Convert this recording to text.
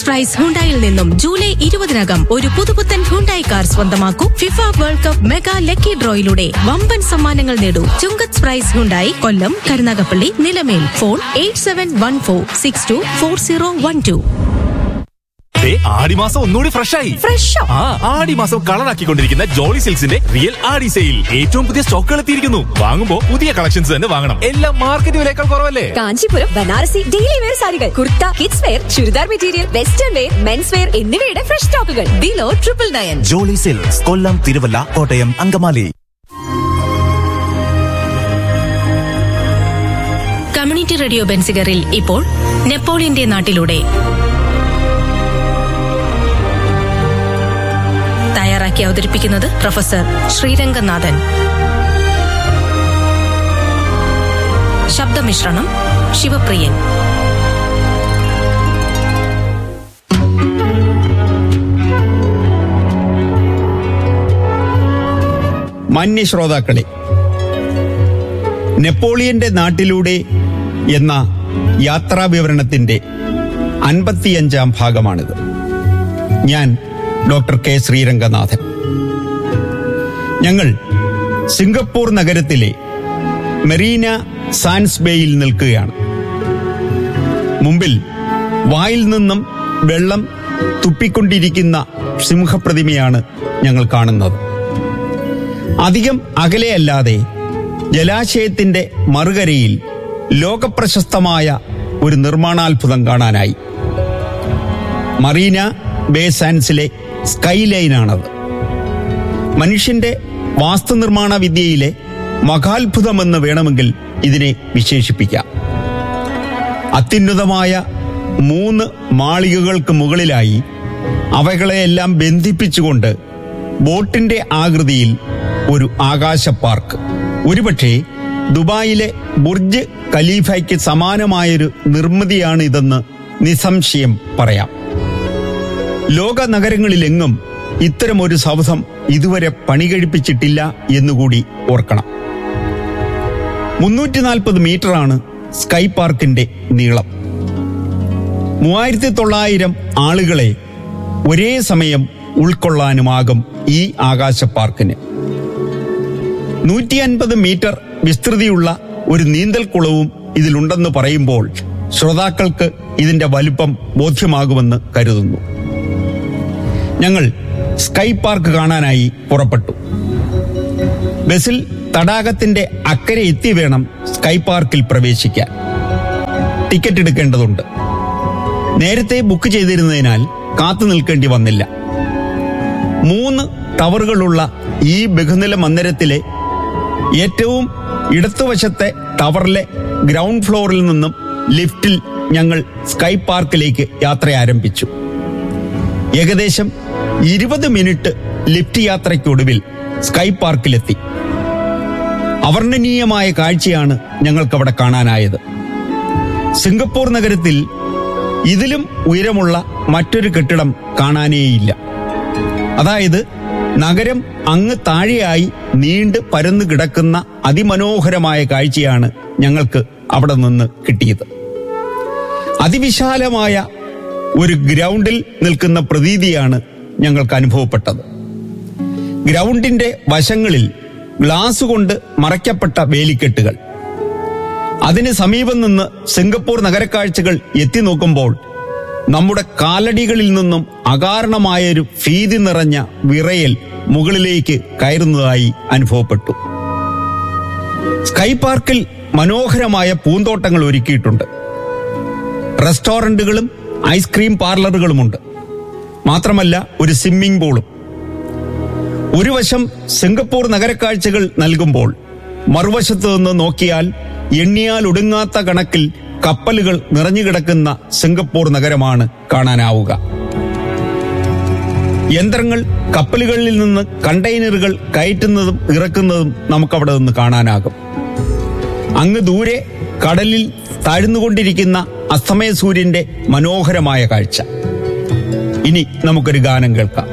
ചുങ്കത്ത് price ഹുണ്ടായിൽ നിന്നും July ഇരുപതിനകം ഒരു പുതുപുത്തൻ ഹുണ്ടായി കാർ സ്വന്തമാക്കൂ FIFA world cup mega lucky ഡ്രോയിലൂടെ വമ്പൻ സമ്മാനങ്ങൾ നേടൂ Chungath prize Hyundai Kollam Karunagappally Nilamel phone eight seven one four six two four zero one two ദേ, ആടിമാസം ഒന്നുകൂടി ഫ്രഷ് ആയി ഫ്രഷോ ആ ആടിമാസം കളറാക്കിക്കൊണ്ടിരിക്കുന്ന ജോളി സിൽക്സിന്റെ റിയൽ ആടി സെയിൽ ഏറ്റവും പുതിയ സ്റ്റോക്കുകൾ എത്തിയിരിക്കുന്നു വാങ്ങുമ്പോ പുതിയ കളക്ഷൻസ് തന്നെ വാങ്ങണം എല്ലാം മാർക്കറ്റ് വിലയേക്കാൾ കുറവല്ലേ കാഞ്ചീപുരം ബനാറസി ഡെയിലി വെയർ സാരികൾ kurta kids wear churidar material western wear mens wear എന്നിവയുടെ ഫ്രഷ് സ്റ്റോക്കുകൾ below triple nine Jolly Silks Kollam Thiruvalla Kottayam Angamaly community radio ബെൻസിഗറിൽ ഇപ്പോൾ നെപ്പോളിയന്റെ നാട്ടിലൂടെ തയ്യാറാക്കി അവതരിപ്പിക്കുന്നത് പ്രൊഫസർ ശ്രീരംഗനാഥൻ ശബ്ദമിശ്രണം ശിവപ്രിയൻ മാന്യ ശ്രോതാക്കളെ നെപ്പോളിയന്റെ നാട്ടിലൂടെ എന്ന യാത്രാ വിവരണത്തിന്റെ അൻപത്തിയഞ്ചാം ഭാഗമാണിത് ഞാൻ ഡോക്ടർ കെ ശ്രീരംഗനാഥൻ ഞങ്ങൾ സിംഗപ്പൂർ നഗരത്തിലെ മെറീന സാൻസ് ബേയിൽ നിൽക്കുകയാണ് മുമ്പിൽ വായിൽ നിന്നും വെള്ളം തുപ്പിക്കൊണ്ടിരിക്കുന്ന സിംഹപ്രതിമയാണ് ഞങ്ങൾ കാണുന്നത് അധികം അകലെയല്ലാതെ ജലാശയത്തിന്റെ മറുകരയിൽ ലോകപ്രശസ്തമായ ഒരു നിർമ്മാണാത്ഭുതം കാണാനായി മറീന ബേ സാൻസിലെ സ്കൈ ലൈനാണത് മനുഷ്യന്റെ വാസ്തുനിർമ്മാണ വിദ്യയിലെ മഹാത്ഭുതമെന്ന് വേണമെങ്കിൽ ഇതിനെ വിശേഷിപ്പിക്കാം അത്യുന്നതമായ മൂന്ന് മാളികകൾക്ക് മുകളിലായി അവകളെയെല്ലാം ബന്ധിപ്പിച്ചുകൊണ്ട് ബോട്ടിന്റെ ആകൃതിയിൽ ഒരു ആകാശ പാർക്ക് ഒരുപക്ഷെ ദുബായിലെ ബുർജ് ഖലീഫയ്ക്ക് സമാനമായൊരു നിർമ്മിതിയാണ് ഇതെന്ന് നിസ്സംശയം പറയാം ലോക നഗരങ്ങളിലെങ്ങും ഇത്തരമൊരു സൗധം ഇതുവരെ പണികഴിപ്പിച്ചിട്ടില്ല എന്നുകൂടി ഓർക്കണം മുന്നൂറ്റി നാൽപ്പത് മീറ്ററാണ് സ്കൈ പാർക്കിന്റെ നീളം മൂവായിരത്തി തൊള്ളായിരം ആളുകളെ ഒരേ സമയം ഉൾക്കൊള്ളാനുമാകും ഈ ആകാശ പാർക്കിന് നൂറ്റി അൻപത് മീറ്റർ വിസ്തൃതിയുള്ള ഒരു നീന്തൽക്കുളവും ഇതിലുണ്ടെന്ന് പറയുമ്പോൾ ശ്രോതാക്കൾക്ക് ഇതിന്റെ വലുപ്പം ബോധ്യമാകുമെന്ന് കരുതുന്നു ഞങ്ങൾ സ്കൈ പാർക്ക് കാണാനായി പുറപ്പെട്ടു ബസിൽ തടാകത്തിന്റെ അക്കരെ എത്തി വേണം സ്കൈ പാർക്കിൽ പ്രവേശിക്കാൻ ടിക്കറ്റ് എടുക്കേണ്ടതുണ്ട് നേരത്തെ ബുക്ക് ചെയ്തിരുന്നതിനാൽ കാത്തു നിൽക്കേണ്ടി വന്നില്ല മൂന്ന് ടവറുകളുള്ള ഈ ബഹുനില മന്ദിരത്തിലെ ഏറ്റവും ഇടത്തുവശത്തെ ടവറിലെ ഗ്രൗണ്ട് ഫ്ലോറിൽ നിന്നും ലിഫ്റ്റിൽ ഞങ്ങൾ സ്കൈ പാർക്കിലേക്ക് യാത്ര ആരംഭിച്ചു ഏകദേശം ഇരുപത് മിനിറ്റ് ലിഫ്റ്റ് യാത്രയ്ക്കൊടുവിൽ സ്കൈ പാർക്കിലെത്തി അവർണ്ണനീയമായ കാഴ്ചയാണ് ഞങ്ങൾക്കവിടെ കാണാനായത് സിംഗപ്പൂർ നഗരത്തിൽ ഇതിലും ഉയരമുള്ള മറ്റൊരു കെട്ടിടം കാണാനേയില്ല അതായത് നഗരം അങ്ങ് താഴെയായി നീണ്ട് പരന്നു കിടക്കുന്ന അതിമനോഹരമായ കാഴ്ചയാണ് ഞങ്ങൾക്ക് അവിടെ നിന്ന് കിട്ടിയത് അതിവിശാലമായ ഒരു ഗ്രൗണ്ടിൽ നിൽക്കുന്ന പ്രതീതിയാണ് ഞങ്ങൾക്ക് അനുഭവപ്പെട്ടത് ഗ്രൗണ്ടിന്റെ വശങ്ങളിൽ ഗ്ലാസ് കൊണ്ട് മറയ്ക്കപ്പെട്ട വേലിക്കെട്ടുകൾ അതിന് സമീപം നിന്ന് സിംഗപ്പൂർ നഗരക്കാഴ്ചകൾ എത്തി നോക്കുമ്പോൾ നമ്മുടെ കാലടികളിൽ നിന്നും അകാരണമായൊരു ഭീതി നിറഞ്ഞ വിറയൽ മുകളിലേക്ക് കയറുന്നതായി അനുഭവപ്പെട്ടു സ്കൈ പാർക്കിൽ മനോഹരമായ പൂന്തോട്ടങ്ങൾ ഒരുക്കിയിട്ടുണ്ട് റെസ്റ്റോറന്റുകളും ഐസ്ക്രീം പാർലറുകളുമുണ്ട് മാത്രമല്ല ഒരു സ്വിമ്മിംഗ് പൂളും ഒരു വശം സിംഗപ്പൂർ നഗരക്കാഴ്ചകൾ നൽകുമ്പോൾ മറുവശത്ത് നിന്ന് നോക്കിയാൽ എണ്ണിയാൽ ഒടുങ്ങാത്ത കണക്കിൽ കപ്പലുകൾ നിറഞ്ഞുകിടക്കുന്ന സിംഗപ്പൂർ നഗരമാണ് കാണാനാവുക യന്ത്രങ്ങൾ കപ്പലുകളിൽ നിന്ന് കണ്ടെയ്നറുകൾ കയറ്റുന്നതും ഇറക്കുന്നതും നമുക്കവിടെ നിന്ന് കാണാനാകും അങ്ങ് ദൂരെ കടലിൽ താഴ്ന്നുകൊണ്ടിരിക്കുന്ന അസ്തമയ സൂര്യന്റെ മനോഹരമായ കാഴ്ച ഇനി നമുക്കൊരു ഗാനം കേൾക്കാം